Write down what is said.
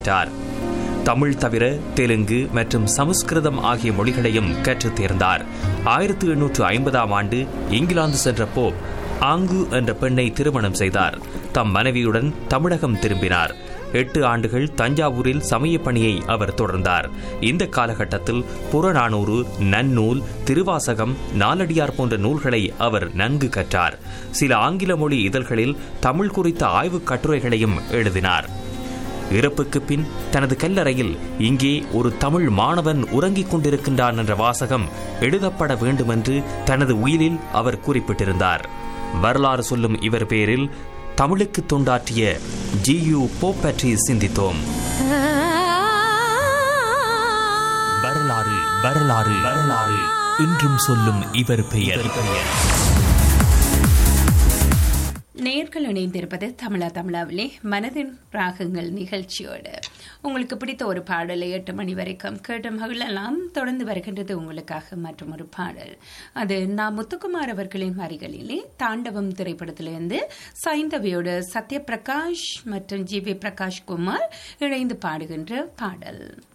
கற்றார் தமிழ் தவிர தெலுங்கு மற்றும் சமஸ்கிருதம் ஆகிய மொழிகளையும் கற்றுத் தேர்ந்தார் ஆயிரத்தி எண்ணூற்று ஐம்பதாம் ஆண்டு இங்கிலாந்து சென்ற போப் ஆங்கு என்ற பெண்ணை திருமணம் செய்தார் தம் மனைவியுடன் தமிழகம் திரும்பினார் எட்டு ஆண்டுகள் தஞ்சாவூரில் சமய பணியை அவர் தொடர்ந்தார் இந்த காலகட்டத்தில் புறநானூறு நன்னூல் திருவாசகம் நாலடியார் போன்ற நூல்களை அவர் நன்கு கற்றார் சில ஆங்கில மொழி இதழ்களில் தமிழ் குறித்த ஆய்வுக் கட்டுரைகளையும் எழுதினார் இறப்புக்கு பின் தனது கல்லறையில் இங்கே ஒரு தமிழ் மாணவன் உறங்கிக் கொண்டிருக்கின்றான் என்ற வாசகம் எழுதப்பட வேண்டுமென்று தனது உயிரில் அவர் குறிப்பிட்டிருந்தார் வரலாறு சொல்லும் இவர் பேரில் தமிழுக்கு தொண்டாற்றிய ஜி யு போப் பற்றி சிந்தித்தோம் வரலாறு வரலாறு வரலாறு இன்றும் சொல்லும் இவர் பெயர் பெயர் நேர்கள் இணைந்திருப்பது தமிழா தமிழாவிலே மனதின் ராகங்கள் நிகழ்ச்சியோடு உங்களுக்கு பிடித்த ஒரு பாடலை எட்டு மணி வரைக்கும் கேட்டு மகிழலாம் தொடர்ந்து வருகின்றது உங்களுக்காக மற்றும் ஒரு பாடல் அது நான் முத்துக்குமார் அவர்களின் வரிகளிலே தாண்டவம் திரைப்படத்திலிருந்து சைந்தவியோடு சத்யபிரகாஷ் மற்றும் ஜி வி பிரகாஷ் குமார் இணைந்து பாடுகின்ற பாடல்